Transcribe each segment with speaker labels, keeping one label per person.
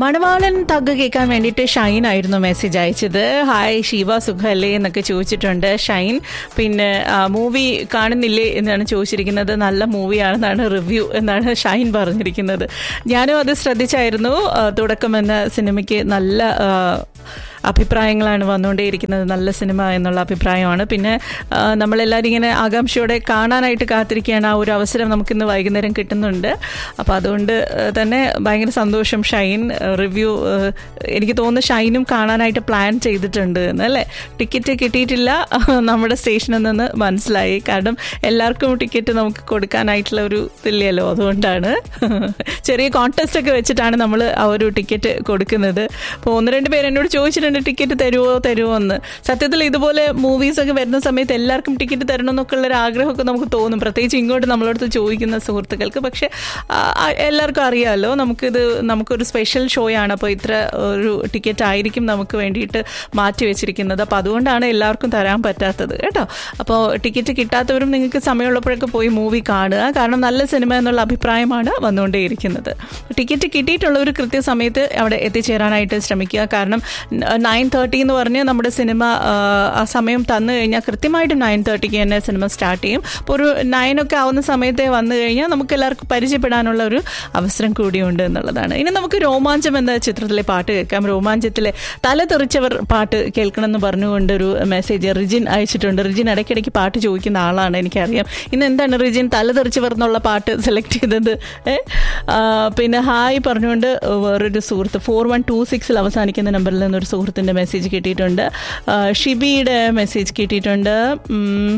Speaker 1: മണവാളൻ തഗ് കേൾക്കാൻ വേണ്ടിയിട്ട് ഷൈൻ ആയിരുന്നു മെസ്സേജ് അയച്ചത് ഹായ് ശിവ സുഖല്ലേ എന്നൊക്കെ ചോദിച്ചിട്ടുണ്ട് ഷൈൻ പിന്നെ മൂവി കാണുന്നില്ലേ എന്നാണ് ചോദിച്ചിരിക്കുന്നത് നല്ല മൂവിയാണെന്നാണ് റിവ്യൂ എന്നാണ് ഷൈൻ പറഞ്ഞിരിക്കുന്നത് ഞാനും അത് ശ്രദ്ധിച്ചായിരുന്നു ആ, തുടക്കം എന്ന സിനിമയ്ക്ക് നല്ല ആ, അഭിപ്രായങ്ങളാണ് വന്നുകൊണ്ടേയിരിക്കുന്നത് നല്ല സിനിമ എന്നുള്ള അഭിപ്രായമാണ് പിന്നെ ആ, നമ്മളെല്ലാവരും ഇങ്ങനെ ആകാംക്ഷയോടെ കാണാനായിട്ട് കാത്തിരിക്കുകയാണ് ആ ഒരു അവസരം നമുക്കിന്ന് വൈകുന്നേരം കിട്ടുന്നുണ്ട് അപ്പോൾ അതുകൊണ്ട് ആ, തന്നെ ഭയങ്കര സന്തോഷം ഷൈൻ റിവ്യൂ എനിക്ക് തോന്നുന്നു ഷൈനും കാണാനായിട്ട് പ്ലാൻ ചെയ്തിട്ടുണ്ട് എന്ന് അല്ലേ ടിക്കറ്റ് കിട്ടിയിട്ടില്ല നമ്മുടെ സ്റ്റേഷനിൽ നിന്ന് മനസ്സിലായി കാരണം എല്ലാവർക്കും ടിക്കറ്റ് നമുക്ക് കൊടുക്കാനായിട്ടുള്ള ഒരു ഇതില്ലല്ലോ അതുകൊണ്ടാണ് ചെറിയ കോൺടെസ്റ്റ് ഒക്കെ വെച്ചിട്ടാണ് നമ്മൾ ആ ഒരു ടിക്കറ്റ് കൊടുക്കുന്നത് അപ്പോൾ ഒന്ന് രണ്ട് പേര് എന്നോട് ചോദിച്ചിട്ടുണ്ട് ടിക്കറ്റ് തരുമോ തരുമോ എന്ന് സത്യത്തിൽ ഇതുപോലെ മൂവീസ് ഒക്കെ വരുന്ന സമയത്ത് എല്ലാവർക്കും ടിക്കറ്റ് തരണം എന്നൊക്കെ ഉള്ള ഒരു ആഗ്രഹമൊക്കെ നമുക്ക് തോന്നും പ്രത്യേകിച്ച് ഇങ്ങോട്ട് നമ്മളടുത്ത് ചോദിക്കുന്ന സുഹൃത്തുക്കൾക്ക് പക്ഷെ ആ, ആ, എല്ലാവർക്കും അറിയാമല്ലോ നമുക്കിത് നമുക്കൊരു സ്പെഷ്യൽ ഷോയാണ് അപ്പോൾ ഇത്ര ഒരു ടിക്കറ്റ് ആയിരിക്കും നമുക്ക് വേണ്ടിയിട്ട് മാറ്റി വെച്ചിരിക്കുന്നത് അപ്പോൾ അതുകൊണ്ടാണ് എല്ലാവർക്കും തരാൻ പറ്റാത്തത് കേട്ടോ അപ്പോൾ ടിക്കറ്റ് കിട്ടാത്തവരും നിങ്ങൾക്ക് സമയമുള്ളപ്പോഴൊക്കെ പോയി മൂവി കാണുക കാരണം നല്ല സിനിമ എന്നുള്ള അഭിപ്രായമാണ് വന്നുകൊണ്ടേയിരിക്കുന്നത് ടിക്കറ്റ് കിട്ടിയിട്ടുള്ളവർ കൃത്യസമയത്ത് അവിടെ എത്തിച്ചേരാനായിട്ട് ശ്രമിക്കുക കാരണം നയൻ തേർട്ടി എന്ന് പറഞ്ഞ് നമ്മുടെ സിനിമ ആ, ആ സമയം തന്നു കഴിഞ്ഞാൽ കൃത്യമായിട്ട് നയൻ തേർട്ടിക്ക് തന്നെ സിനിമ സ്റ്റാർട്ട് ചെയ്യും അപ്പോൾ ഒരു നയനൊക്കെ ആവുന്ന സമയത്തെ വന്നു കഴിഞ്ഞാൽ നമുക്ക് എല്ലാവർക്കും പരിചയപ്പെടാനുള്ള ഒരു അവസരം കൂടിയുണ്ട് എന്നുള്ളതാണ് ഇനി നമുക്ക് രോമാഞ്ചം എന്ന ചിത്രത്തിലെ പാട്ട് കേൾക്കാം രോമാഞ്ചത്തിലെ തല തെറിച്ചവർ പാട്ട് കേൾക്കണം എന്ന് പറഞ്ഞുകൊണ്ട് ഒരു മെസ്സേജ് റിജിൻ അയച്ചിട്ടുണ്ട് റിജിൻ ഇടയ്ക്കിടയ്ക്ക് പാട്ട് ചോദിക്കുന്ന ആളാണ് എനിക്കറിയാം ഇന്ന് എന്താണ് റിജിൻ തല തെറിച്ചവർ എന്നുള്ള പാട്ട് സെലക്ട് ചെയ്തത് ഏ? ആ, പിന്നെ ഹായ് പറഞ്ഞുകൊണ്ട് വേറൊരു സുഹൃത്ത് ഫോർ വൺ ടു സിക്സിൽ അവസാനിക്കുന്ന നമ്പറിൽ നിന്നൊരു സുഹൃത്തിൻ്റെ മെസ്സേജ് കിട്ടിയിട്ടുണ്ട് ആ, ഷിബിയുടെ മെസ്സേജ് കിട്ടിയിട്ടുണ്ട് ഉം,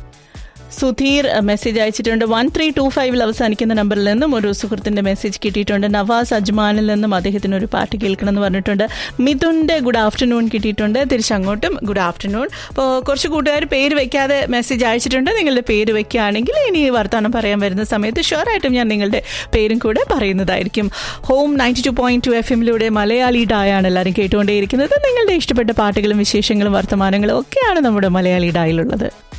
Speaker 1: സുധീർ മെസ്സേജ് അയച്ചിട്ടുണ്ട് വൺ ത്രീ ടു ഫൈവിൽ അവസാനിക്കുന്ന നമ്പറിൽ നിന്നും ഒരു സുഹൃത്തിൻ്റെ മെസ്സേജ് കിട്ടിയിട്ടുണ്ട് നവാസ് അജ്മാനിൽ നിന്നും അദ്ദേഹത്തിന് ഒരു പാട്ട് കേൾക്കണം എന്ന് പറഞ്ഞിട്ടുണ്ട് മിഥുൻ്റെ ഗുഡ് ആഫ്റ്റർനൂൺ കിട്ടിയിട്ടുണ്ട് തിരിച്ചങ്ങോട്ടും ഗുഡ് ആഫ്റ്റർനൂൺ അപ്പോൾ കുറച്ച് കൂട്ടുകാർ പേര് വെക്കാതെ മെസ്സേജ് അയച്ചിട്ടുണ്ട് നിങ്ങളുടെ പേര് വെക്കുകയാണെങ്കിൽ ഇനി വർത്തമാനം പറയാൻ വരുന്ന സമയത്ത് ഷുവറായിട്ടും ഞാൻ നിങ്ങളുടെ പേരും കൂടെ പറയുന്നതായിരിക്കും home ninety two point two F എമ്മിലൂടെ മലയാളി ഡായാണ് എല്ലാവരും കേട്ടുകൊണ്ടേയിരിക്കുന്നത് നിങ്ങളുടെ ഇഷ്ടപ്പെട്ട പാട്ടുകളും വിശേഷങ്ങളും വർത്തമാനങ്ങളും ഒക്കെയാണ് നമ്മുടെ മലയാളി ഡായിലുള്ളത്